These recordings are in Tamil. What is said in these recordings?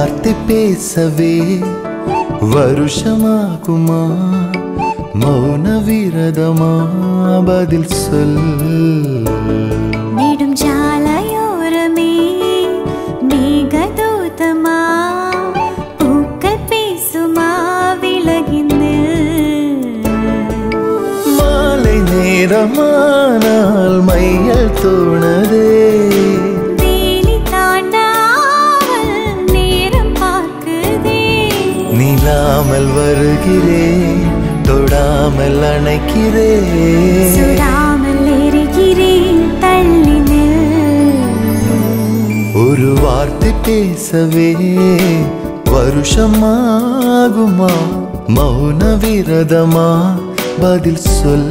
வார்த்தை பேசவே வருஷமாகுமா மௌன விரதமா பதில் சொல் நெடும் ஜாலையோரமே மேகதூதமா பூக்கள் பேசுமா விலகிந்து மாலை நேரமானால் மையல் தோணதே வேலி தாண்டாமல் நேரம் பார்க்குதே நிலாமல் வருகிறேன் தொடாமல் அணைக்கிறேன் சுடாமல் எரிகிறேன் தள்ளி நில் ஒரு வார்த்தை பேசவே வருஷமாகுமா மௌன விரதமா பதில் சொல்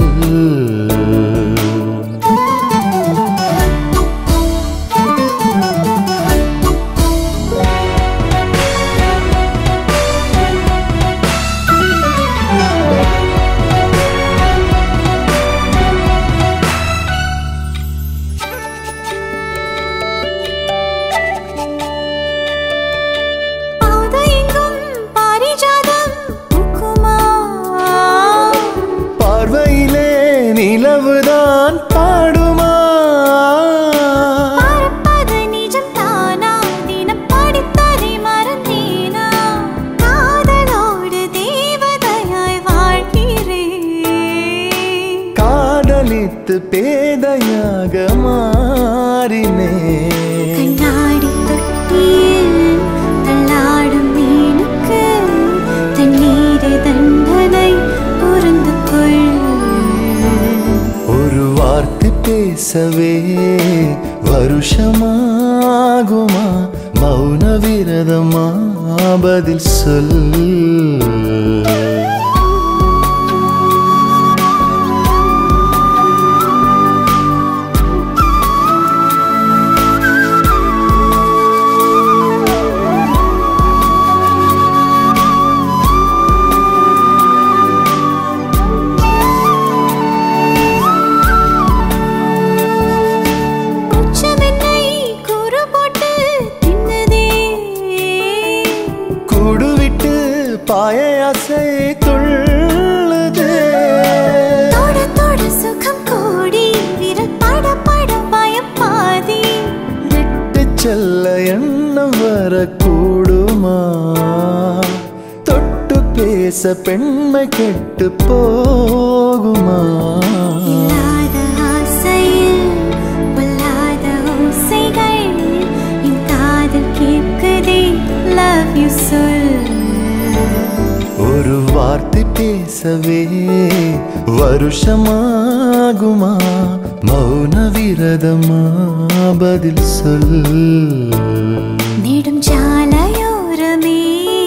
பாதையெங்கும் பாரிஜாதம் பூக்குமா பார்வையிலே நிலவுதான் பாடுமா பார்ப்பது நிஜம் தானா தினம் படித்ததை மறந்தேனா காதலோடு தேவதையாய் வாழ்கிறேன் காதலித்து பேதையாக மாறினேன் கண்ணாடி தொட்டியில் தள்ளாடும் மீனுக்கு தண்ணீரை தண்டனை புரிந்து கொள் ஒரு வார்த்தை பேசவே வருஷமாகுமா மௌன விரதமா பதில் சொல் உச்சமென்னை கூறு போட்டு தின்னதே கூடு விட்டு பாய அசை துள்ளுதே தொட தொட சுகம் கோடி விரல் பட பட பயம் பாதி விட்டு செல்ல எண்ணம் வரக்கூடுமா தொட்டு பேச பெண்மை கெட்டு போகுமா இல்லாத ஆசையில் பொல்லாத ஓசைகள் என் காதல் கேட்குதே லவ் யூ சொல் ஒரு வார்த்தை பேசவே வருஷமாகுமா மௌன விரதமா பதில் சொல் நெடும் ஜாலையோரமே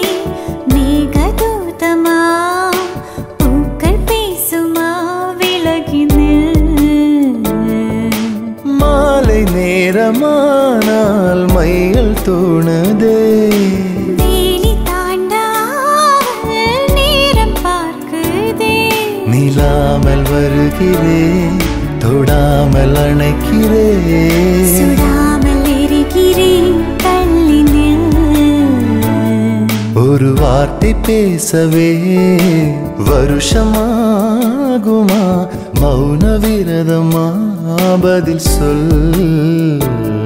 மேகதூதமா பூக்கள் பேசுமா விலகி நில் மாலை நேரமானால் மையல் தோணுதே வேலி தாண்டாமல் நேரம் பார்க்குதே நிலாமல் வருகிறேன் தொடாமல் அணைக்கிறேன் சுடாமல் எரிகிறேன் தள்ளி நில் ஒரு வார்த்தை பேசவே வருஷமாகுமா மௌன விரதமா பதில் சொல்